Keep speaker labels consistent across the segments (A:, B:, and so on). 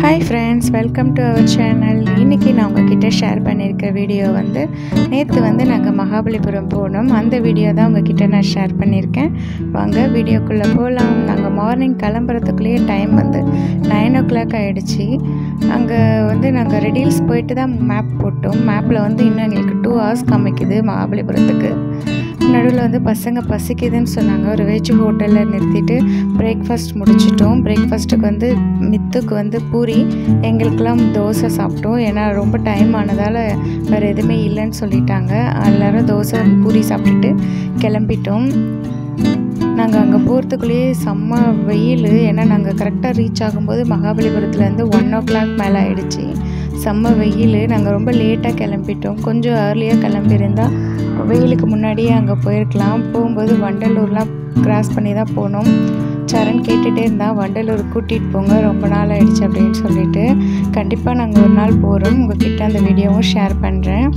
A: hi friends welcome to our channel இன்றைக்கி நான் உங்ககிட்ட ஷேர் பண்ணியிருக்க வீடியோ வந்து நேற்று வந்து நாங்கள் மகாபலிபுரம் போனோம் அந்த வீடியோ தான் உங்ககிட்ட நான் ஷேர் பண்ணியிருக்கேன் வாங்க வீடியோக்குள்ளே போகலாம் நாங்கள் மார்னிங் கிளம்புறதுக்குள்ளேயே டைம் வந்து நைன் ஓ கிளாக் ஆகிடுச்சி அங்கே வந்து நாங்கள் ரெடில்ஸ் போயிட்டு தான் மேப் போட்டோம் மேப்பில் வந்து இன்னும் எங்களுக்கு டூ ஹவர்ஸ் காமிக்குது மகாபலிபுரத்துக்கு நடுவில் வந்து பசங்க பசிக்குதுன்னு சொன்னாங்க ஒரு வெஜ் ஹோட்டலில் நிறுத்திட்டு பிரேக்ஃபாஸ்ட் முடிச்சிட்டோம் பிரேக்ஃபாஸ்ட்டுக்கு வந்து மித்துக்கு வந்து பூரி எங்களுக்கெல்லாம் தோசை சாப்பிட்டோம் ஏன்னா ரொம்ப டைம் ஆனதால் வேறு எதுவுமே இல்லைன்னு சொல்லிட்டாங்க எல்லோரும் தோசை பூரி சாப்பிட்டுட்டு கிளம்பிட்டோம் நாங்கள் அங்கே போகிறதுக்குள்ளேயே செம்ம வெயில் ஏன்னா நாங்கள் கரெக்டாக ரீச் ஆகும்போது மகாபலிபுரத்துலேருந்து ஒன் ஓ கிளாக் மேலே ஆயிடுச்சு செம்ம வெயில் நாங்கள் ரொம்ப லேட்டாக கிளம்பிட்டோம் கொஞ்சம் ஏர்லியாக கிளம்பியிருந்தால் வெயிலுக்கு முன்னாடியே அங்கே போயிருக்கலாம் போகும்போது வண்டலூர்லாம் கிராஸ் பண்ணி தான் போனோம் சரண் கேட்டுகிட்டே இருந்தால் வண்டலூர் கூட்டிகிட்டு போங்க ரொம்ப நாள் ஆயிடுச்சு அப்படின்னு சொல்லிட்டு கண்டிப்பாக நாங்கள் ஒரு நாள் போகிறோம் உங்ககிட்ட அந்த வீடியோவும் ஷேர் பண்ணுறேன்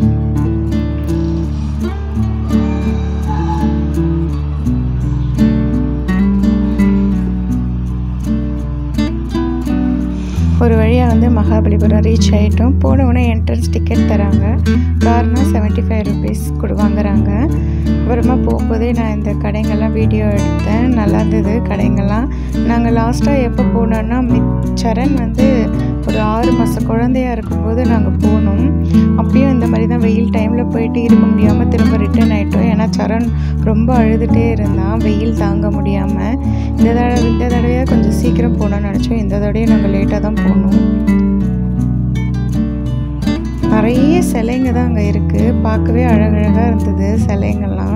A: ஒரு வழியாக வந்து மகாபலிபுரம் ரீச் ஆகிட்டோம் போன உடனே என்ட்ரன்ஸ் டிக்கெட் தராங்க கார்னா செவன்ட்டி ஃபைவ் ருபீஸ் கொடு வாங்குறாங்க அப்புறமா போகும்போதே நான் இந்த கடைங்கள்லாம் வீடியோ எடுத்தேன் நல்லா இருந்தது கடைங்கள்லாம் நாங்கள் லாஸ்ட்டாக எப்போ போனோன்னா மித் சரண் வந்து ஒரு ஆறு மாத குழந்தையாக இருக்கும்போது நாங்கள் போனோம் அப்பயும் இந்த மாதிரி தான் வெயில் டைமில் போயிட்டு இருக்க முடியாமல் திரும்ப ரிட்டர்ன் ஆகிட்டோம் ஏன்னா சரண் ரொம்ப அழுதுகிட்டே இருந்தான் வெயில் தாங்க முடியாமல் இந்த தடவை இந்த தடவையாக கொஞ்சம் சீக்கிரம் போகணும்னு நினச்சோம் இந்த தடவையும் நாங்கள் லேட்டாக தான் போனோம் நிறைய சிலைங்க தான் அங்கே இருக்குது பார்க்கவே அழகழகாக இருந்தது சிலைங்கள்லாம்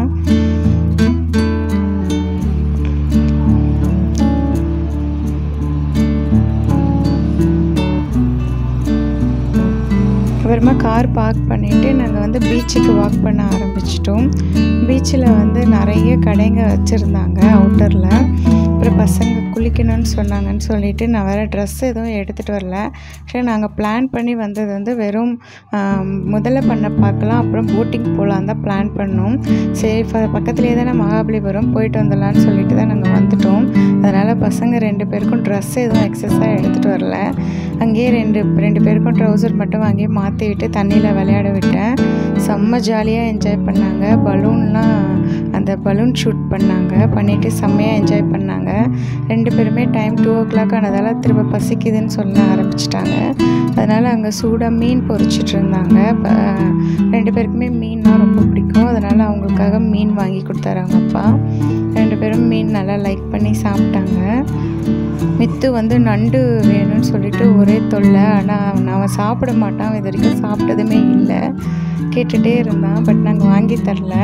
A: அப்புறமா கார் பார்க் பண்ணிவிட்டு நாங்கள் வந்து பீச்சுக்கு வாக் பண்ண ஆரம்பிச்சிட்டோம் பீச்சில் வந்து நிறைய கடைங்க வச்சுருந்தாங்க அவுட்டரில் அப்புறம் பசங்க குளிக்கணும்னு சொன்னாங்கன்னு சொல்லிட்டு நான் வேறு ட்ரெஸ் எதுவும் எடுத்துகிட்டு வரல சரி நாங்கள் பிளான் பண்ணி வந்தது வந்து வெறும் முதல்ல பண்ண பார்க்கலாம் அப்புறம் போட்டிங் போகலான் தான் பிளான் பண்ணோம் சரி பக்கத்துலேயே தானே மகாபலிபுரம் போயிட்டு வந்துடலான்னு சொல்லிட்டு தான் நாங்கள் வந்துட்டோம் அதனால் பசங்க ரெண்டு பேருக்கும் ட்ரெஸ் எதுவும் எக்ஸஸாக எடுத்துகிட்டு வரல அங்கேயே ரெண்டு ரெண்டு பேருக்கும் ட்ரௌசர் மட்டும் அங்கேயே மாற்றி விட்டு தண்ணியில் விளையாட விட்டேன் செம்ம ஜாலியாக என்ஜாய் பண்ணாங்க பலூன்லாம் அந்த பலூன் ஷூட் பண்ணாங்க பண்ணிவிட்டு செம்மையாக என்ஜாய் பண்ணாங்க ரெண்டு பேருமே டைம் டூ ஓ கிளாக் ஆனதால் திரும்ப பசிக்குதுன்னு சொல்ல ஆரம்பிச்சிட்டாங்க அதனால் அங்கே சூடாக மீன் பொறிச்சிட்டு இருந்தாங்க ரெண்டு பேருக்குமே மீன்னா ரொம்ப பிடிக்கும் அதனால் அவங்களுக்காக மீன் வாங்கி கொடுத்தாரு அவங்க அப்பா ரெண்டு பேரும் மீன் நல்லா லைக் பண்ணி சாப்பிட்டாங்க மித்து வந்து நண்டு வேணும்னு சொல்லிட்டு ஒரே தொல்லை ஆனால் அவன் சாப்பிட மாட்டான் இது வரைக்கும் சாப்பிட்டதுமே இல்லை கேட்டுகிட்டே இருந்தான் பட் நாங்கள் வாங்கி தரல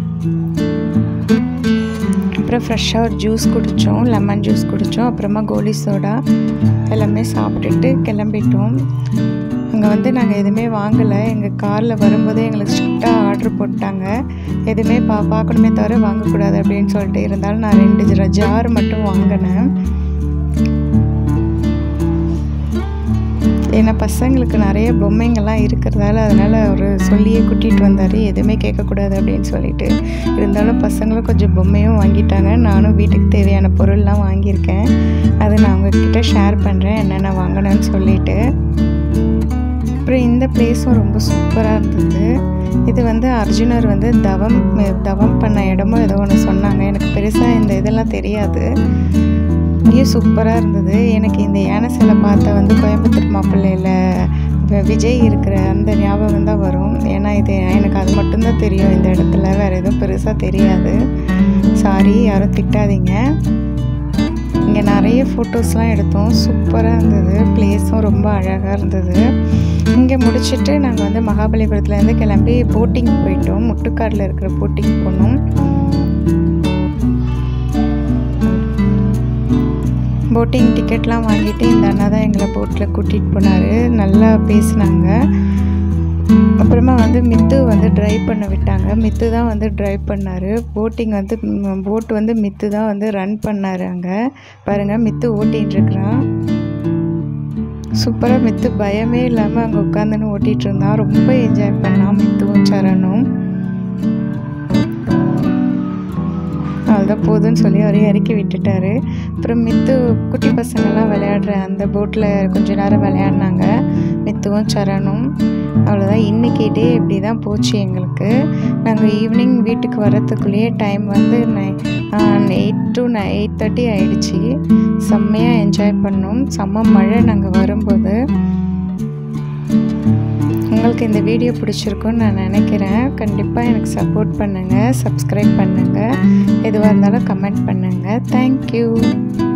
A: அப்புறம் ஃப்ரெஷ்ஷாக ஒரு ஜூஸ் குடித்தோம் லெமன் ஜூஸ் குடித்தோம் அப்புறமா கோலி சோடா எல்லாமே சாப்பிட்டுட்டு கிளம்பிட்டோம் அங்கே வந்து நாங்கள் எதுவுமே வாங்கலை எங்கள் காரில் வரும்போதே எங்களுக்கு ஸ்ட்ரிக்டாக ஆர்டர் போட்டாங்க எதுவுமே பா பார்க்கணுமே தவிர வாங்கக்கூடாது அப்படின்னு சொல்லிட்டு இருந்தாலும் நான் ரெண்டு ஜார் மட்டும் வாங்கினேன் ஏன்னா பசங்களுக்கு நிறைய பொம்மைங்கள்லாம் இருக்கிறதால அதனால் அவர் சொல்லியே கூட்டிகிட்டு வந்தார் எதுவுமே கேட்கக்கூடாது அப்படின்னு சொல்லிட்டு இருந்தாலும் பசங்களும் கொஞ்சம் பொம்மையும் வாங்கிட்டாங்க நானும் வீட்டுக்கு தேவையான பொருள்லாம் வாங்கியிருக்கேன் அதை நான் உங்ககிட்ட ஷேர் பண்ணுறேன் என்னென்ன வாங்கினேன்னு சொல்லிட்டு அப்புறம் இந்த பிளேஸும் ரொம்ப சூப்பராக இருந்தது இது வந்து அர்ஜுனர் வந்து தவம் தவம் பண்ண இடமோ ஏதோ ஒன்று சொன்னாங்க எனக்கு பெருசாக இந்த இதெல்லாம் தெரியாது இங்கேயும் சூப்பராக இருந்தது எனக்கு இந்த யானை சிலை பார்த்த வந்து கோயம்புத்தூர் மாப்பிள்ளையில் விஜய் இருக்கிற அந்த ஞாபகம் தான் வரும் ஏன்னா இது எனக்கு அது மட்டும்தான் தெரியும் இந்த இடத்துல வேறு எதுவும் பெருசாக தெரியாது சாரி யாரும் திட்டாதீங்க இங்கே நிறைய ஃபோட்டோஸ்லாம் எடுத்தோம் சூப்பராக இருந்தது பிளேஸும் ரொம்ப அழகாக இருந்தது இங்கே முடிச்சுட்டு நாங்கள் வந்து மகாபலிபுரத்துலேருந்து கிளம்பி போட்டிங் போயிட்டோம் முட்டுக்காடில் இருக்கிற போட்டிங் போனோம் போட்டிங் டிக்கெட்லாம் வாங்கிட்டு இந்த அண்ணா தான் எங்களை போட்டில் கூட்டிகிட்டு போனார் நல்லா பேசினாங்க அப்புறமா வந்து மித்து வந்து ட்ரைவ் பண்ண விட்டாங்க மித்து தான் வந்து ட்ரைவ் பண்ணார் போட்டிங் வந்து போட் வந்து மித்து தான் வந்து ரன் பண்ணார் அங்கே பாருங்கள் மித்து ஓட்டிகிட்டு இருக்கிறான் சூப்பராக மித்து பயமே இல்லாமல் அங்கே உட்காந்துன்னு ஓட்டிகிட்டு இருந்தான் ரொம்ப என்ஜாய் பண்ணான் மித்துவும் சரணும் அவ்வளோதான் போதும்னு சொல்லி அவரே இறக்கி விட்டுட்டாரு அப்புறம் மித்து குட்டி பசங்கள்லாம் விளையாடுற அந்த போட்டில் கொஞ்ச நேரம் விளையாடினாங்க மித்துவும் சரணும் அவ்வளோதான் இன்றைக்கி டே இப்படி தான் போச்சு எங்களுக்கு நாங்கள் ஈவினிங் வீட்டுக்கு வரத்துக்குள்ளேயே டைம் வந்து எயிட் டு எயிட் தேர்ட்டி ஆயிடுச்சு செம்மையாக என்ஜாய் பண்ணோம் செம்ம மழை நாங்கள் வரும்போது உங்களுக்கு இந்த வீடியோ பிடிச்சிருக்குன்னு நான் நினைக்கிறேன் கண்டிப்பாக எனக்கு சப்போர்ட் பண்ணுங்கள் சப்ஸ்கிரைப் பண்ணுங்கள் எதுவாக இருந்தாலும் கமெண்ட் பண்ணுங்கள் தேங்க்யூ